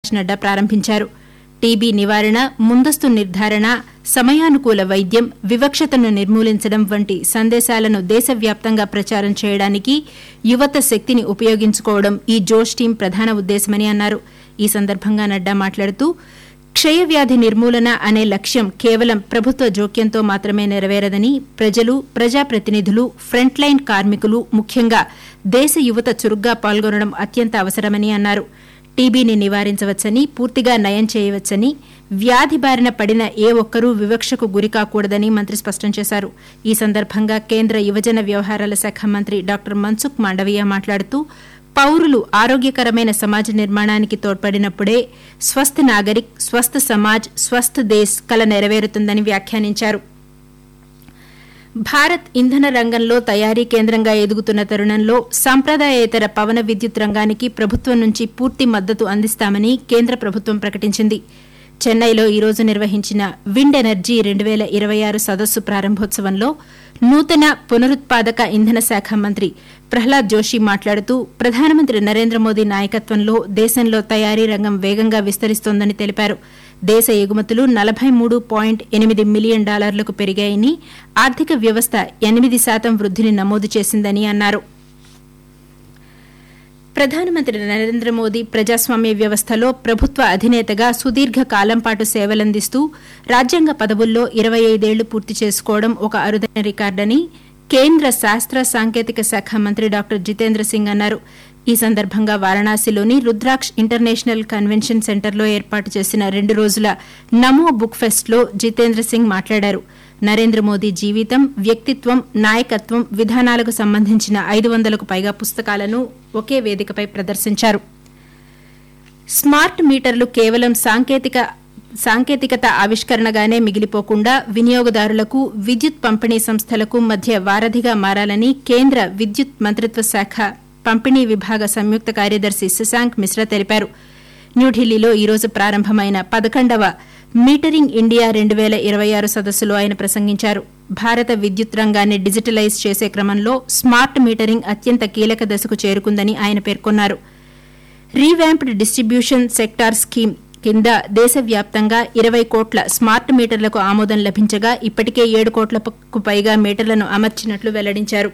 నడ్డా ప్రారంభించారు టీబీ నివారణ ముందస్తు నిర్ధారణ సమయానుకూల వైద్యం వివక్షతను నిర్మూలించడం వంటి సందేశాలను దేశవ్యాప్తంగా ప్రచారం చేయడానికి యువత శక్తిని ఉపయోగించుకోవడం ఈ జోష్ టీం ప్రధాన ఉద్దేశమని అన్నారు ఈ సందర్భంగా నడ్డా మాట్లాడుతూ క్షయవ్యాధి నిర్మూలన అనే లక్ష్యం కేవలం ప్రభుత్వ జోక్యంతో మాత్రమే నెరవేరదని ప్రజలు ప్రజాప్రతినిధులు ఫ్రంట్లైన్ కార్మికులు ముఖ్యంగా దేశ యువత చురుగ్గా పాల్గొనడం అత్యంత అవసరమని అన్నారు టీబీని నివారించవచ్చని పూర్తిగా నయం చేయవచ్చని వ్యాధి బారిన పడిన ఏ ఒక్కరూ వివక్షకు గురికాకూడదని మంత్రి స్పష్టం చేశారు ఈ సందర్భంగా కేంద్ర యువజన వ్యవహారాల శాఖ మంత్రి డాక్టర్ మన్సుఖ్ మాండవీయ మాట్లాడుతూ పౌరులు ఆరోగ్యకరమైన సమాజ నిర్మాణానికి తోడ్పడినప్పుడే స్వస్థ నాగరిక్ స్వస్థ సమాజ్ స్వస్థ దేశ్ కల నెరవేరుతుందని వ్యాఖ్యానించారు భారత్ ఇంధన రంగంలో తయారీ కేంద్రంగా ఎదుగుతున్న తరుణంలో సంప్రదాయేతర పవన విద్యుత్ రంగానికి ప్రభుత్వం నుంచి పూర్తి మద్దతు అందిస్తామని కేంద్ర ప్రభుత్వం ప్రకటించింది చెన్నైలో ఈ రోజు నిర్వహించిన విండ్ ఎనర్జీ రెండు వేల ఇరవై ఆరు సదస్సు ప్రారంభోత్సవంలో నూతన పునరుత్పాదక ఇంధన శాఖ మంత్రి ప్రహ్లాద్ జోషి మాట్లాడుతూ ప్రధానమంత్రి నరేంద్ర మోదీ నాయకత్వంలో దేశంలో తయారీ రంగం వేగంగా విస్తరిస్తోందని తెలిపారు దేశ ఎగుమతులు నలభై మూడు పాయింట్ ఎనిమిది మిలియన్ డాలర్లకు పెరిగాయని ఆర్థిక వ్యవస్థ ఎనిమిది శాతం వృద్ధిని నమోదు చేసిందని అన్నారు ప్రధానమంత్రి నరేంద్ర మోదీ ప్రజాస్వామ్య వ్యవస్థలో ప్రభుత్వ అధినేతగా సుదీర్ఘ కాలం పాటు సేవలందిస్తూ రాజ్యాంగ పదవుల్లో ఇరవై ఐదేళ్లు పూర్తి చేసుకోవడం ఒక అరుదైన రికార్డని కేంద్ర శాస్త్ర సాంకేతిక శాఖ మంత్రి డాక్టర్ జితేంద్ర సింగ్ అన్నారు ఈ సందర్భంగా వారణాసిలోని రుద్రాక్ష్ ఇంటర్నేషనల్ కన్వెన్షన్ సెంటర్లో ఏర్పాటు చేసిన రెండు రోజుల నమో బుక్ ఫెస్ట్లో జితేంద్ర సింగ్ మాట్లాడారు నరేంద్ర మోదీ జీవితం వ్యక్తిత్వం నాయకత్వం విధానాలకు సంబంధించిన ఐదు వందలకు పైగా పుస్తకాలను ఒకే వేదికపై ప్రదర్శించారు స్మార్ట్ మీటర్లు కేవలం సాంకేతిక సాంకేతికత ఆవిష్కరణగానే మిగిలిపోకుండా వినియోగదారులకు విద్యుత్ పంపిణీ సంస్థలకు మధ్య వారధిగా మారాలని కేంద్ర విద్యుత్ మంత్రిత్వ శాఖ పంపిణీ విభాగ సంయుక్త కార్యదర్శి శశాంక్ మిశ్రా తెలిపారు న్యూఢిల్లీలో ఈ రోజు ప్రారంభమైన పదకొండవ మీటరింగ్ ఇండియా రెండు వేల ఇరవై ఆరు సదస్సులో ఆయన ప్రసంగించారు భారత విద్యుత్ రంగాన్ని డిజిటలైజ్ చేసే క్రమంలో స్మార్ట్ మీటరింగ్ అత్యంత కీలక దశకు చేరుకుందని ఆయన పేర్కొన్నారు రీవ్యాంప్డ్ డిస్ట్రిబ్యూషన్ సెక్టార్ స్కీమ్ కింద దేశవ్యాప్తంగా ఇరవై కోట్ల స్మార్ట్ మీటర్లకు ఆమోదం లభించగా ఇప్పటికే ఏడు కోట్లకు పైగా మీటర్లను అమర్చినట్లు వెల్లడించారు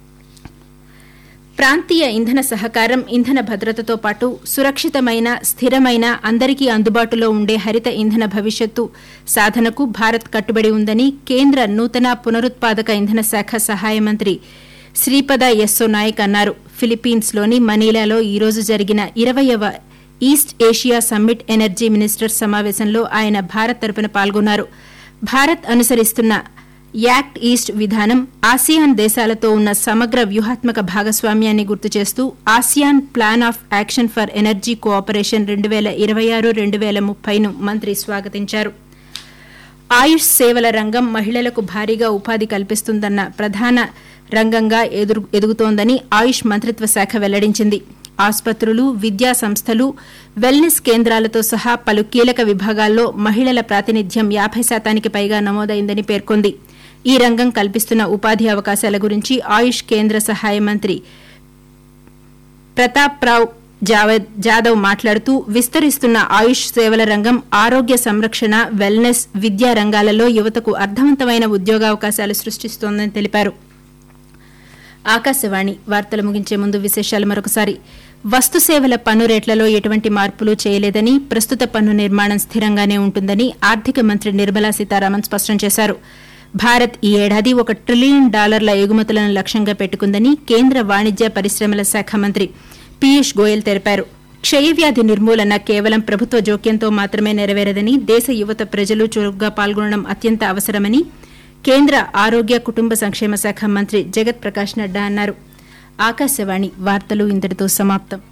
ప్రాంతీయ ఇంధన సహకారం ఇంధన భద్రతతో పాటు సురక్షితమైన స్థిరమైన అందరికీ అందుబాటులో ఉండే హరిత ఇంధన భవిష్యత్తు సాధనకు భారత్ కట్టుబడి ఉందని కేంద్ర నూతన పునరుత్పాదక ఇంధన శాఖ సహాయ మంత్రి శ్రీపద యస్సో నాయక్ అన్నారు ఫిలిప్పీన్స్లోని మనీలాలో ఈ రోజు జరిగిన ఇరవయవ East Asia summit energy ministers సమావేశంలో ఆయన భారత్ తరపున పాల్గొన్నారు భారత్ అనుసరిస్తున్న యాక్ట్ ఈస్ట్ విధానం ఆసియాన్ దేశాలతో ఉన్న సమగ్ర వ్యూహాత్మక భాగస్వామ్యాన్ని గుర్తు చేస్తూ ASEAN plan of action for energy cooperation రెండు వేల ఇరవై ఆరు రెండు వేల ముప్పైను మంత్రి స్వాగతించారు ఆయుష్ సేవల రంగం మహిళలకు భారీగా ఉపాధి కల్పిస్తుందన్న ప్రధాన రంగంగా ఎదురు ఎదుగుతోందని ఆయుష్ మంత్రిత్వ శాఖ వెల్లడించింది ఆసుపత్రులు విద్యా సంస్థలు వెల్నెస్ కేంద్రాలతో సహా పలు కీలక విభాగాల్లో మహిళల ప్రాతినిధ్యం యాభై శాతానికి పైగా నమోదైందని పేర్కొంది ఈ రంగం కల్పిస్తున్న ఉపాధి అవకాశాల గురించి ఆయుష్ కేంద్ర సహాయ మంత్రి ప్రతాప్ రావ్ జావద్ జాదవ్ మాట్లాడుతూ విస్తరిస్తున్న ఆయుష్ సేవల రంగం ఆరోగ్య సంరక్షణ వెల్నెస్ విద్యా రంగాలలో యువతకు అర్థవంతమైన ఉద్యోగావకాశాలు సృష్టిస్తోందని తెలిపారు ఆకాశవాణి వార్తలు ముగించే ముందు విశేషాలు మరొకసారి వస్తు సేవల పన్ను రేట్లలో ఎటువంటి మార్పులు చేయలేదని ప్రస్తుత పన్ను నిర్మాణం స్థిరంగానే ఉంటుందని ఆర్థిక మంత్రి నిర్మలా సీతారామన్ స్పష్టం చేశారు భారత్ ఈ ఏడాది ఒక ట్రిలియన్ డాలర్ల ఎగుమతులను లక్ష్యంగా పెట్టుకుందని కేంద్ర వాణిజ్య పరిశ్రమల శాఖ మంత్రి పీయూష్ గోయల్ తెలిపారు క్షయవ్యాధి నిర్మూలన కేవలం ప్రభుత్వ జోక్యంతో మాత్రమే నెరవేరదని దేశ యువత ప్రజలు చురుగ్గా పాల్గొనడం అత్యంత అవసరమని కేంద్ర ఆరోగ్య కుటుంబ సంక్షేమ శాఖ మంత్రి జగత్ ప్రకాష్ నడ్డా అన్నారు ఆకాశవాణి వార్తలు ఇంతటితో సమాప్తం